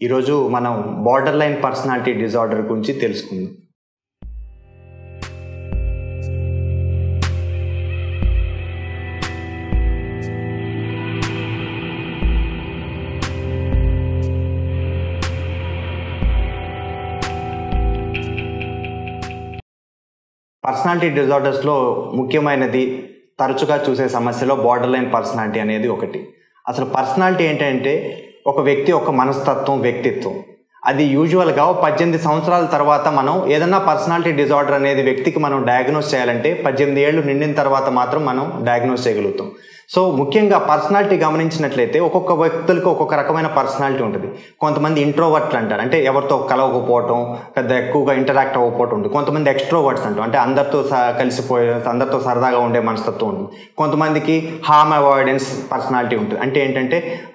ఈరోజు మనం border line personality disorder గురించి తెలుసుకుందాం పర్సనాలిటీ డిజార్డర్స్లో ముఖ్యమైనది తరచుగా చూసే సమస్యలో బార్డర్ లైన్ పర్సనాలిటీ అనేది ఒకటి అసలు పర్సనాలిటీ ఏంటంటే ఒక వ్యక్తి ఒక మనస్తత్వం వ్యక్తిత్వం అది యూజువల్గా పద్దెనిమిది సంవత్సరాల తర్వాత మనం ఏదన్నా పర్సనాలిటీ డిజార్డర్ అనేది వ్యక్తికి మనం డయాగ్నోస్ చేయాలంటే పద్దెనిమిది ఏళ్ళు నిండిన తర్వాత మాత్రం మనం డయాగ్నోస్ చేయగలుగుతాం సో ముఖ్యంగా పర్సనాలిటీ గమనించినట్లయితే ఒక్కొక్క వ్యక్తులకు ఒక్కొక్క రకమైన పర్సనాలిటీ ఉంటుంది కొంతమంది ఇంట్రోవర్ట్లు అంటారు అంటే ఎవరితో కలవకపోవటం పెద్ద ఎక్కువగా ఇంటరాక్ట్ అవ్వకపోవటం ఉంటుంది కొంతమంది ఎక్స్ట్రోవర్ట్స్ అంటాం అంటే అందరితో స కలిసిపోయే అందరితో సరదాగా ఉండే మనస్తత్వం ఉంటుంది కొంతమందికి హార్మ్ అవాయిడెన్స్ పర్సనాలిటీ ఉంటుంది అంటే ఏంటంటే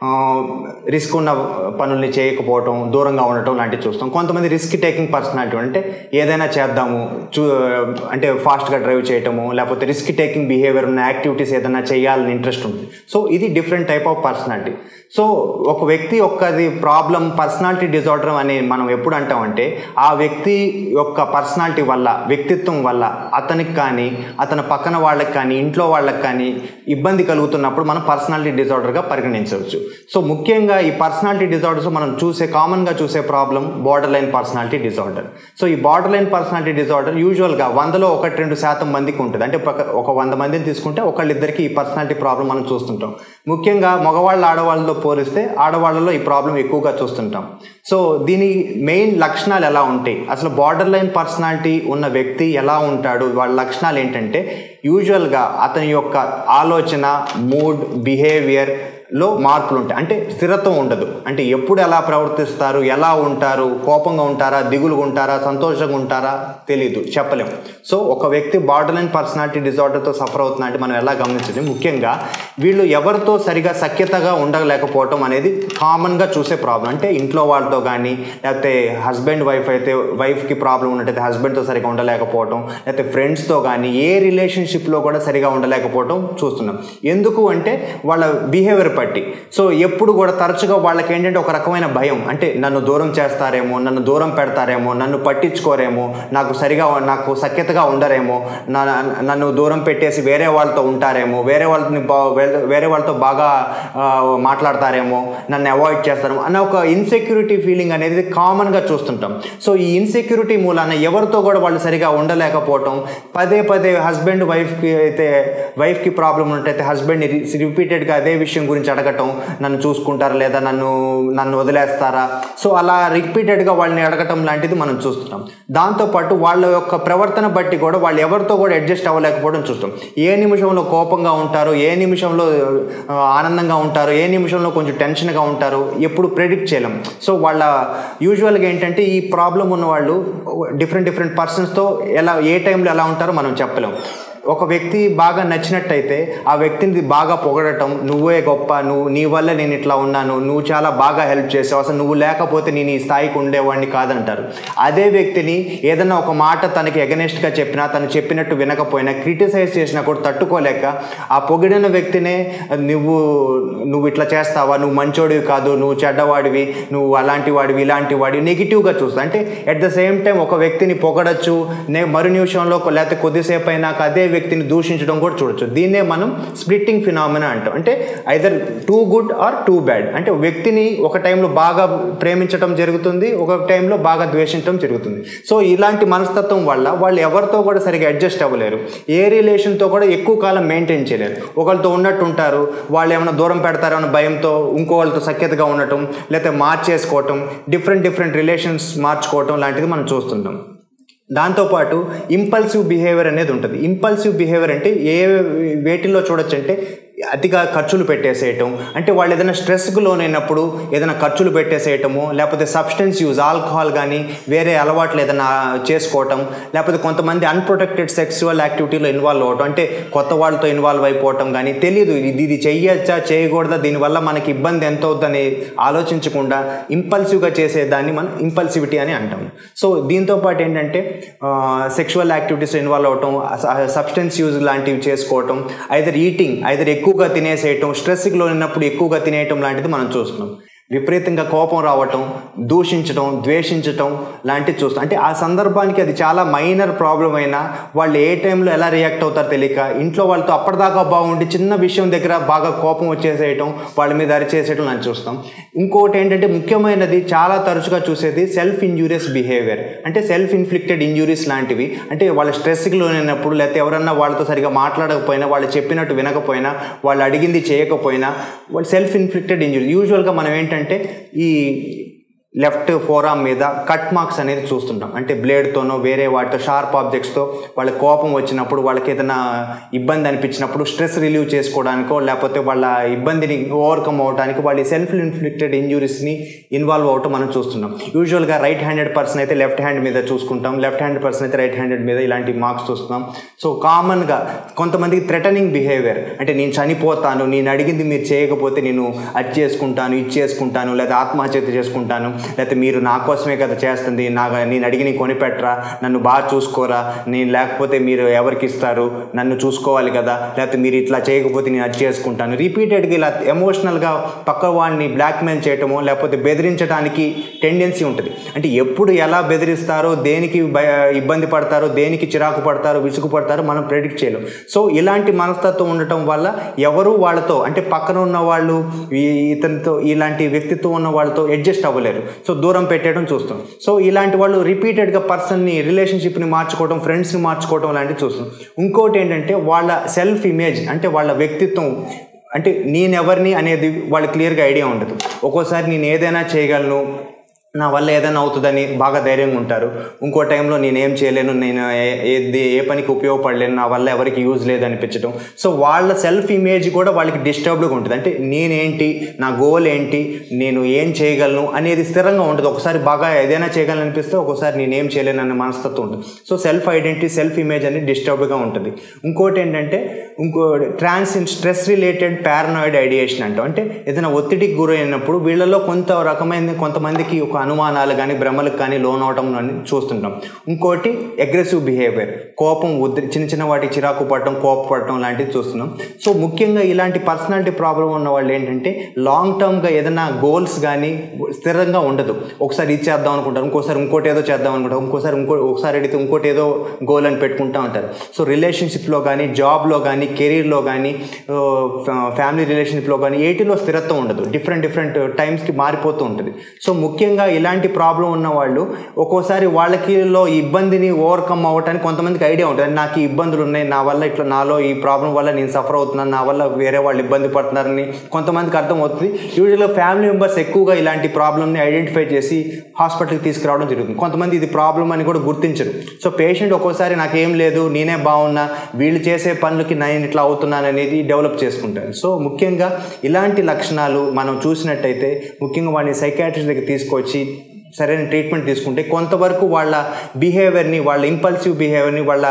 రిస్క్ ఉన్న పనుల్ని చేయకపోవటం దూరంగా ఉండటం లాంటివి చూస్తాం కొంతమంది రిస్క్ టేకింగ్ పర్సనాలిటీ అంటే ఏదైనా చేద్దాము చూ అంటే ఫాస్ట్గా డ్రైవ్ చేయటము లేకపోతే రిస్క్ టేకింగ్ బిహేవియర్ ఉన్న యాక్టివిటీస్ ఏదైనా చేయాలని ఇంట్రెస్ట్ ఉంది సో ఇది different type of personality so ఒక వ్యక్తి యొక్కది ప్రాబ్లం పర్సనాలిటీ డిజార్డర్ అని మనం ఎప్పుడు అంటామంటే ఆ వ్యక్తి యొక్క పర్సనాలిటీ వల్ల వ్యక్తిత్వం వల్ల అతనికి కానీ అతని పక్కన వాళ్ళకి కానీ ఇంట్లో వాళ్ళకి కానీ ఇబ్బంది కలుగుతున్నప్పుడు మనం పర్సనాలిటీ డిజార్డర్గా పరిగణించవచ్చు సో ముఖ్యంగా ఈ పర్సనాలిటీ డిజార్డర్స్ మనం చూసే కామన్గా చూసే problem border line personality disorder so ఈ బార్డర్ లైన్ పర్సనాలిటీ డిజార్డర్ యూజువల్గా వందలో ఒకటి రెండు శాతం మందికి ఉంటుంది అంటే ఒక వంద మందిని తీసుకుంటే ఒకళ్ళిద్దరికి ఈ పర్సనాలిటీ ప్రాబ్లం మనం చూస్తుంటాం ముఖ్యంగా మగవాళ్ళ ఆడవాళ్ళతో పోలిస్తే ఆడవాళ్ళలో ఈ ప్రాబ్లం ఎక్కువగా చూస్తుంటాం సో దీని మెయిన్ లక్షణాలు ఎలా ఉంటాయి అసలు బార్డర్ లైన్ పర్సనాలిటీ ఉన్న వ్యక్తి ఎలా ఉంటాడు వాళ్ళ లక్షణాలు ఏంటంటే యూజువల్గా అతని యొక్క ఆలోచన మూడ్ బిహేవియర్ లో మార్పులు ఉంటాయి అంటే స్థిరత్వం ఉండదు అంటే ఎప్పుడు ఎలా ప్రవర్తిస్తారు ఎలా ఉంటారు కోపంగా ఉంటారా దిగులుగా ఉంటారా సంతోషంగా ఉంటారా తెలీదు చెప్పలేం సో ఒక వ్యక్తి బార్డర్ లైన్ పర్సనాలిటీ డిజార్డర్తో సఫర్ అవుతున్నా అంటే మనం ఎలా గమనించండి ముఖ్యంగా వీళ్ళు ఎవరితో సరిగా సఖ్యతగా ఉండలేకపోవటం అనేది కామన్గా చూసే ప్రాబ్లం అంటే ఇంట్లో వాళ్ళతో కానీ లేకపోతే హస్బెండ్ వైఫ్ అయితే వైఫ్కి ప్రాబ్లం ఉన్నట్టయితే హస్బెండ్తో సరిగా ఉండలేకపోవటం లేకపోతే ఫ్రెండ్స్తో కానీ ఏ రిలేషన్షిప్లో కూడా సరిగా ఉండలేకపోవటం చూస్తున్నాం ఎందుకు అంటే వాళ్ళ బిహేవియర్ బట్టి సో ఎప్పుడు కూడా తరచుగా వాళ్ళకి ఏంటంటే ఒక రకమైన భయం అంటే నన్ను దూరం చేస్తారేమో నన్ను దూరం పెడతారేమో నన్ను పట్టించుకోరేమో నాకు సరిగా నాకు సఖ్యతగా ఉండరేమో నన్ను దూరం పెట్టేసి వేరే వాళ్ళతో ఉంటారేమో వేరే వాళ్ళని వేరే వాళ్ళతో బాగా మాట్లాడతారేమో నన్ను అవాయిడ్ చేస్తారేమో అన్న ఒక ఇన్సెక్యూరిటీ ఫీలింగ్ అనేది కామన్గా చూస్తుంటాం సో ఈ ఇన్సెక్యూరిటీ మూలాన ఎవరితో కూడా వాళ్ళు సరిగా ఉండలేకపోవటం పదే పదే హస్బెండ్ వైఫ్కి అయితే వైఫ్కి ప్రాబ్లం ఉన్నట్టయితే హస్బెండ్ రిపీటెడ్గా అదే విషయం గురించి అడగటం నన్ను చూసుకుంటారా లేదా నన్ను నన్ను వదిలేస్తారా సో అలా రిపీటెడ్గా వాళ్ళని అడగటం లాంటిది మనం చూస్తున్నాం దాంతోపాటు వాళ్ళ యొక్క ప్రవర్తన బట్టి కూడా వాళ్ళు ఎవరితో కూడా అడ్జస్ట్ అవ్వలేకపోవడం చూస్తాం ఏ నిమిషంలో కోపంగా ఉంటారు ఏ నిమిషంలో ఆనందంగా ఉంటారు ఏ నిమిషంలో కొంచెం టెన్షన్గా ఉంటారు ఎప్పుడు ప్రెడిక్ట్ చేయలేం సో వాళ్ళ యూజువల్గా ఏంటంటే ఈ ప్రాబ్లం ఉన్న వాళ్ళు డిఫరెంట్ డిఫరెంట్ పర్సన్స్తో ఎలా ఏ టైంలో ఎలా ఉంటారో మనం చెప్పలేం ఒక వ్యక్తి బాగా నచ్చినట్టయితే ఆ వ్యక్తిని బాగా పొగడటం నువ్వే గొప్ప నువ్వు నీ వల్ల నేను ఇట్లా ఉన్నాను నువ్వు చాలా బాగా హెల్ప్ చేసావు అసలు నువ్వు లేకపోతే నేను ఈ స్థాయికి ఉండేవాడిని కాదంటారు అదే వ్యక్తిని ఏదన్నా ఒక మాట తనకి ఎగనెస్ట్గా చెప్పినా తను చెప్పినట్టు వినకపోయినా క్రిటిసైజ్ చేసినా కూడా తట్టుకోలేక ఆ పొగిడిన వ్యక్తినే నువ్వు నువ్వు ఇట్లా చేస్తావా నువ్వు మంచోడివి కాదు నువ్వు చెడ్డవాడివి నువ్వు అలాంటి వాడివి ఇలాంటి వాడివి నెగిటివ్గా చూస్తా అంటే ఎట్ ద సేమ్ టైం ఒక వ్యక్తిని పొగడచ్చు నే మరు నిమిషంలో లేకపోతే కొద్దిసేపు అయినాక అదే వ్యక్తిని దూషించడం కూడా చూడొచ్చు దీన్నే మనం స్ప్లిట్టింగ్ ఫినామినా అంటాం అంటే either too good or too bad అంటే వ్యక్తిని ఒక టైంలో బాగా ప్రేమించడం జరుగుతుంది ఒక టైంలో బాగా ద్వేషించడం జరుగుతుంది సో ఇలాంటి మనస్తత్వం వల్ల వాళ్ళు ఎవరితో కూడా సరిగా అడ్జస్ట్ అవ్వలేరు ఏ రిలేషన్తో కూడా ఎక్కువ కాలం మెయింటైన్ చేయలేరు ఒకరితో ఉన్నట్టు ఉంటారు వాళ్ళు ఏమైనా దూరం పెడతారన్న భయంతో ఇంకో వాళ్ళతో సఖ్యతగా ఉండటం లేకపోతే మార్చేసుకోవటం డిఫరెంట్ డిఫరెంట్ రిలేషన్స్ మార్చుకోవటం లాంటిది మనం చూస్తుంటాం దాంతోపాటు ఇంపల్సివ్ బిహేవియర్ అనేది ఉంటుంది ఇంపల్సివ్ బిహేవియర్ అంటే ఏ వేటిల్లో చూడొచ్చు అంటే అతిగా ఖర్చులు పెట్టేసేయటం అంటే వాళ్ళు ఏదైనా స్ట్రెస్కు లోనైనప్పుడు ఏదైనా ఖర్చులు పెట్టేసేయటము లేకపోతే సబ్స్టెన్స్ యూజ్ ఆల్కహాల్ కానీ వేరే అలవాట్లు ఏదైనా చేసుకోవటం లేకపోతే కొంతమంది అన్ప్రొటెక్టెడ్ సెక్సువల్ యాక్టివిటీలో ఇన్వాల్వ్ అవ్వటం అంటే కొత్త వాళ్ళతో ఇన్వాల్వ్ అయిపోవటం కానీ తెలియదు ఇది ఇది చెయ్యొచ్చా చేయకూడదా దీనివల్ల మనకి ఇబ్బంది ఎంత అవుతుందని ఆలోచించకుండా ఇంపల్సివ్గా చేసేదాన్ని మనం ఇంపల్సివిటీ అని అంటాం సో దీంతో పాటు ఏంటంటే సెక్షువల్ యాక్టివిటీస్ ఇన్వాల్వ్ అవటం సబ్స్టెన్స్ యూజ్ లాంటివి చేసుకోవటం ఐదర్ ఈటింగ్ ఐదర్ ఎక్కువగా తినేసేయటం స్ట్రెస్కి లోనప్పుడు ఎక్కువగా తినేయటం లాంటిది మనం చూస్తున్నాం విపరీతంగా కోపం రావటం దూషించడం ద్వేషించటం లాంటివి చూస్తాం అంటే ఆ సందర్భానికి అది చాలా మైనర్ ప్రాబ్లం అయినా వాళ్ళు ఏ టైంలో ఎలా రియాక్ట్ అవుతారో తెలియక ఇంట్లో వాళ్ళతో అప్పటిదాకా బాగుండి చిన్న విషయం దగ్గర బాగా కోపం వచ్చేసేయటం వాళ్ళ మీద అరిచేసేయటం అని చూస్తాం ఇంకోటి ఏంటంటే ముఖ్యమైనది చాలా తరచుగా చూసేది సెల్ఫ్ ఇంజూరియస్ బిహేవియర్ అంటే సెల్ఫ్ ఇన్ఫ్లిక్టెడ్ ఇంజూరీస్ లాంటివి అంటే వాళ్ళ స్ట్రెస్కి లోనైనప్పుడు లేకపోతే ఎవరన్నా వాళ్ళతో సరిగా మాట్లాడకపోయినా వాళ్ళు చెప్పినట్టు వినకపోయినా వాళ్ళు అడిగింది చేయకపోయినా వాళ్ళు సెల్ఫ్ ఇన్ఫ్లిక్టెడ్ ఇంజురీ యూజువల్గా మనం ఏంటంటే ఈ లెఫ్ట్ ఫోరామ్ మీద కట్ మార్క్స్ అనేది చూస్తుంటాం అంటే బ్లేడ్తోనో వేరే వాటితో షార్ప్ ఆబ్జెక్ట్స్తో వాళ్ళ కోపం వచ్చినప్పుడు వాళ్ళకి ఏదైనా ఇబ్బంది అనిపించినప్పుడు స్ట్రెస్ రిలీవ్ చేసుకోవడానికో లేకపోతే వాళ్ళ ఇబ్బందిని ఓవర్కమ్ అవడానికి వాళ్ళ సెల్ఫ్ ఇన్ఫ్లిక్టెడ్ ఇంజురీస్ని ఇన్వాల్వ్ అవటం మనం చూస్తున్నాం యూజువల్గా రైట్ హ్యాండెడ్ పర్సన్ అయితే లెఫ్ట్ హ్యాండ్ మీద చూసుకుంటాం లెఫ్ట్ హ్యాండ్ పర్సన్ అయితే రైట్ హ్యాండెడ్ మీద ఇలాంటి మార్క్స్ చూస్తున్నాం సో కామన్గా కొంతమందికి థ్రెటనింగ్ బిహేవియర్ అంటే నేను చనిపోతాను నేను అడిగింది మీరు చేయకపోతే నేను అది చేసుకుంటాను ఇది చేసుకుంటాను లేదా ఆత్మహత్య చేసుకుంటాను లేకపోతే మీరు నా కోసమే కదా చేస్తుంది నా నేను అడిగి నీ కొనిపెట్టరా నన్ను బాగా చూసుకోరా నేను లేకపోతే మీరు ఎవరికి ఇస్తారు నన్ను చూసుకోవాలి కదా లేకపోతే మీరు ఇట్లా చేయకపోతే నేను అది చేసుకుంటాను రిపీటెడ్గా ఇలా ఎమోషనల్గా పక్క వాడిని బ్లాక్మెయిల్ చేయటమో లేకపోతే బెదిరించడానికి టెండెన్సీ ఉంటుంది అంటే ఎప్పుడు ఎలా బెదిరిస్తారో దేనికి భయ ఇబ్బంది పడతారో దేనికి చిరాకు పడతారో విసుగు పడతారో మనం ప్రెడిక్ట్ చేయలేం సో ఇలాంటి మనస్తత్వం ఉండటం వల్ల ఎవరు వాళ్ళతో అంటే పక్కన ఉన్న వాళ్ళు ఈ ఇతనితో ఇలాంటి వ్యక్తిత్వం ఉన్న వాళ్ళతో అడ్జస్ట్ అవ్వలేరు సో దూరం పెట్టేయడం చూస్తాం సో ఇలాంటి వాళ్ళు రిపీటెడ్గా పర్సన్ని రిలేషన్షిప్ని మార్చుకోవడం ఫ్రెండ్స్ని మార్చుకోవడం లాంటివి చూస్తాం ఇంకోటి ఏంటంటే వాళ్ళ సెల్ఫ్ ఇమేజ్ అంటే వాళ్ళ వ్యక్తిత్వం అంటే నేనెవరిని అనేది వాళ్ళు క్లియర్గా ఐడియా ఉండదు ఒక్కోసారి నేను ఏదైనా చేయగలను నా వల్ల ఏదైనా అవుతుందని బాగా ధైర్యంగా ఉంటారు ఇంకో టైంలో నేను ఏం చేయలేను నేను ఏ- ఏది ఏ పనికి ఉపయోగపడలేను నా వల్ల ఎవరికి యూజ్ లేదు అనిపించడం సో వాళ్ళ సెల్ఫ్ ఇమేజ్ కూడా వాళ్ళకి డిస్టర్బ్డ్గా ఉంటుంది అంటే నేనేంటి నా గోల్ ఏంటి నేను ఏం చేయగలను అనేది స్థిరంగా ఉంటుంది ఒకసారి బాగా ఏదైనా చేయగలను అనిపిస్తే ఒకసారి నేను ఏం చేయలేను అనే మనస్తత్వం ఉంటుంది so self identity self image అనేది డిస్టర్బ్డ్గా ఉంటుంది ఇంకోటి ఏంటంటే ఇంకో transient stress related paranoid ideation అంటాం అంటే ఏదైనా ఒత్తిడికి గురైనప్పుడు వీళ్ళలో కొంత రకమైన కొంతమందికి ఒక అనుమానాలు కానీ భ్రమలకు కానీ లోన్ అవడం అని చూస్తుంటాం ఇంకోటి అగ్రెసివ్ బిహేవియర్ కోపం ఉద్రి చిన్న చిన్న వాటికి చిరాకు పడటం కోపపడటం లాంటివి చూస్తున్నాం సో ముఖ్యంగా ఇలాంటి పర్సనాలిటీ ప్రాబ్లం ఉన్న వాళ్ళు ఏంటంటే లాంగ్ టర్మ్గా ఏదైనా గోల్స్ కానీ స్థిరంగా ఉండదు ఒకసారి ఇది చేద్దాం అనుకుంటారు ఇంకోసారి ఇంకోటి ఏదో చేద్దాం అనుకుంటారు ఇంకోసారి ఇంకో ఒకసారి అడిగితే ఇంకోటి ఏదో గోల్ అని పెట్టుకుంటూ ఉంటారు సో రిలేషన్షిప్లో కానీ జాబ్లో కానీ కెరీర్లో కానీ ఫ్యామిలీ రిలేషన్షిప్లో కానీ ఏటిలో స్థిరత్వం ఉండదు డిఫరెంట్ డిఫరెంట్ టైమ్స్కి మారిపోతూ ఉంటుంది సో ముఖ్యంగా ఇలాంటి ప్రాబ్లం ఉన్న వాళ్ళు ఒక్కోసారి వాళ్ళకిలో ఇబ్బందిని ఓవర్కమ్ అవ్వడానికి కొంతమందికి ఐడియా ఉంటుంది నాకు ఈ ఇబ్బందులు ఉన్నాయి నా వల్ల ఇట్లా నాలో ఈ ప్రాబ్లం వల్ల నేను సఫర్ అవుతున్నాను నా వల్ల వేరే వాళ్ళు ఇబ్బంది పడుతున్నారని కొంతమందికి అర్థమవుతుంది యూజువల్గా ఫ్యామిలీ మెంబర్స్ ఎక్కువగా ఇలాంటి ప్రాబ్లమ్ని ఐడెంటిఫై చేసి హాస్పిటల్కి తీసుకురావడం జరుగుతుంది కొంతమంది ఇది ప్రాబ్లం అని కూడా గుర్తించరు సో పేషెంట్ ఒక్కోసారి నాకేం లేదు నేనే బాగున్నా వీళ్ళు చేసే పనులకి నేను ఇట్లా అవుతున్నాను అనేది డెవలప్ చేసుకుంటారు సో ముఖ్యంగా ఇలాంటి లక్షణాలు మనం చూసినట్టయితే ముఖ్యంగా వాడిని సైకాట్రిస్ట్ దగ్గర తీసుకొచ్చి సరైన ట్రీట్మెంట్ తీసుకుంటే కొంతవరకు వాళ్ళ బిహేవియర్ని వాళ్ళ ఇంపల్సివ్ బిహేవియర్ని వాళ్ళ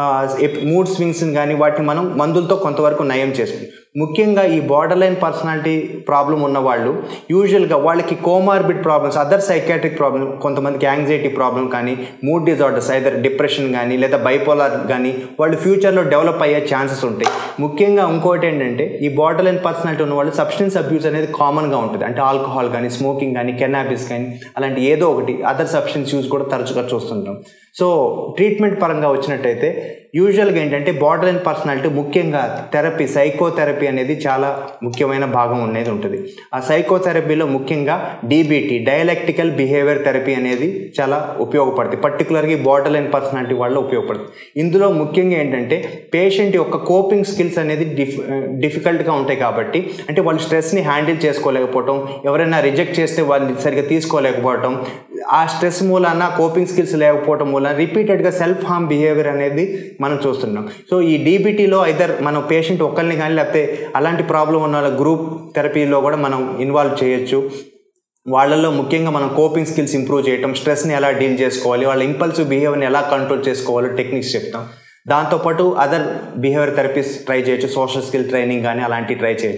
మూడ్ స్వింగ్స్ని కానీ వాటిని మనం మందులతో కొంతవరకు నయం చేసుకుంటాం ముఖ్యంగా ఈ బార్డర్ లైన్ పర్సనాలిటీ ప్రాబ్లం ఉన్న వాళ్ళు యూజువల్గా వాళ్ళకి comorbid problems other psychiatric problem కొంతమందికి యాంగ్జైటీ ప్రాబ్లం కానీ మూడ్ డిజార్డర్స్ ఐదర్ డిప్రెషన్ కానీ లేదా బైపోలార్ కానీ వాళ్ళు ఫ్యూచర్లో డెవలప్ అయ్యే ఛాన్సెస్ ఉంటాయి ముఖ్యంగా ఇంకోటి ఏంటంటే ఈ బార్డర్ లైన్ పర్సనాలిటీ ఉన్న వాళ్ళు సబ్స్టెన్స్ అబ్యూస్ అనేది కామన్గా ఉంటుంది అంటే ఆల్కహాల్ కానీ స్మోకింగ్ కానీ కెనాబిస్ కానీ అలాంటి ఏదో ఒకటి అదర్ సబ్స్టెన్స్ యూజ్ కూడా తరచుగా చూస్తుంటాం సో ట్రీట్మెంట్ పరంగా వచ్చినట్టయితే యూజువల్గా ఏంటంటే బార్డర్ లైన్ పర్సనాలిటీ ముఖ్యంగా థెరపీ సైకోథెరపీ అనేది చాలా ముఖ్యమైన భాగం అనేది ఉంటుంది ఆ సైకోథెరపీలో ముఖ్యంగా డీబీటీ డయలెక్టికల్ బిహేవియర్ థెరపీ అనేది చాలా ఉపయోగపడుతుంది పర్టికులర్గా ఈ బార్డర్ లైన్ పర్సనాలిటీ వల్ల ఉపయోగపడుతుంది ఇందులో ముఖ్యంగా ఏంటంటే పేషెంట్ యొక్క కోపింగ్ స్కిల్స్ అనేది డిఫ్ డిఫికల్ట్గా ఉంటాయి కాబట్టి అంటే వాళ్ళు స్ట్రెస్ని హ్యాండిల్ చేసుకోలేకపోవటం ఎవరైనా రిజెక్ట్ చేస్తే వాళ్ళని సరిగ్గా తీసుకోలేకపోవటం ఆ స్ట్రెస్ మూలాన కోపింగ్ స్కిల్స్ లేకపోవడం మూలన రిపీటెడ్గా సెల్ఫ్ హార్మ్ బిహేవియర్ అనేది మనం చూస్తున్నాం సో ఈ డీబీటీలో ఐదర్ మనం పేషెంట్ ఒక్కరిని కానీ లేకపోతే అలాంటి ప్రాబ్లం ఉన్న వాళ్ళ గ్రూప్ థెరపీలో కూడా మనం ఇన్వాల్వ్ చేయొచ్చు వాళ్ళల్లో ముఖ్యంగా మనం కోపింగ్ స్కిల్స్ ఇంప్రూవ్ చేయటం స్ట్రెస్ని ఎలా డీల్ చేసుకోవాలి వాళ్ళ ఇంపల్సివ్ బిహేవియర్ని ఎలా కంట్రోల్ చేసుకోవాలో టెక్నిక్స్ చెప్తాం దాంతోపాటు అదర్ బిహేవియర్ థెరపీస్ ట్రై చేయొచ్చు సోషల్ స్కిల్ ట్రైనింగ్ కానీ అలాంటివి ట్రై చేయొచ్చు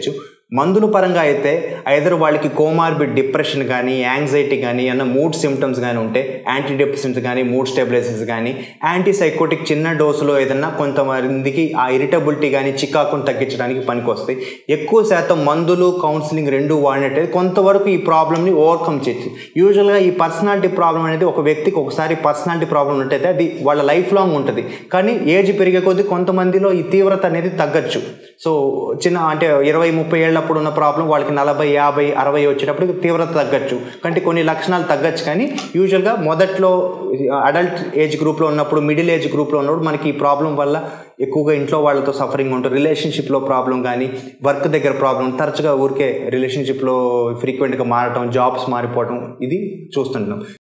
మందుల పరంగా అయితే ఐదర్ వాళ్ళకి కోమార్బిడ్ డిప్రెషన్ కానీ యాంగ్జైటీ కానీ అన్న మూడ్ సిమ్టమ్స్ కానీ ఉంటే యాంటీ డిప్రెసెంట్స్ కానీ మూడ్ స్టెబిలైజర్స్ కానీ యాంటీ సైకోటిక్ చిన్న డోసులో ఏదన్నా కొంతమందికి ఆ ఇరిటబిలిటీ కానీ చికాకును తగ్గించడానికి పనికొస్తాయి ఎక్కువ శాతం మందులు కౌన్సిలింగ్ రెండు వాడినట్టయితే కొంతవరకు ఈ ప్రాబ్లమ్ని ఓవర్కమ్ చేయొచ్చు యూజువల్గా ఈ పర్సనాలిటీ ప్రాబ్లం అనేది ఒక వ్యక్తికి ఒకసారి పర్సనాలిటీ ప్రాబ్లం ఉన్నట్టయితే అది వాళ్ళ లైఫ్ లాంగ్ ఉంటుంది కానీ ఏజ్ పెరిగే కొద్దీ కొంతమందిలో ఈ తీవ్రత అనేది తగ్గచ్చు సో చిన్న అంటే ఇరవై ముప్పై ఏళ్ళప్పుడు ఉన్న ప్రాబ్లం వాళ్ళకి నలభై యాభై అరవై వచ్చేటప్పుడు తీవ్రత తగ్గచ్చు కంటే కొన్ని లక్షణాలు తగ్గచ్చు కానీ యూజువల్గా మొదట్లో అడల్ట్ ఏజ్ గ్రూప్లో ఉన్నప్పుడు మిడిల్ ఏజ్ గ్రూప్లో ఉన్నప్పుడు మనకి ఈ ప్రాబ్లం వల్ల ఎక్కువగా ఇంట్లో వాళ్ళతో సఫరింగ్ ఉంటుంది రిలేషన్షిప్లో ప్రాబ్లం కానీ వర్క్ దగ్గర ప్రాబ్లం తరచుగా ఊరికే రిలేషన్షిప్లో ఫ్రీక్వెంట్గా మారటం జాబ్స్ మారిపోవడం ఇది చూస్తుంటాం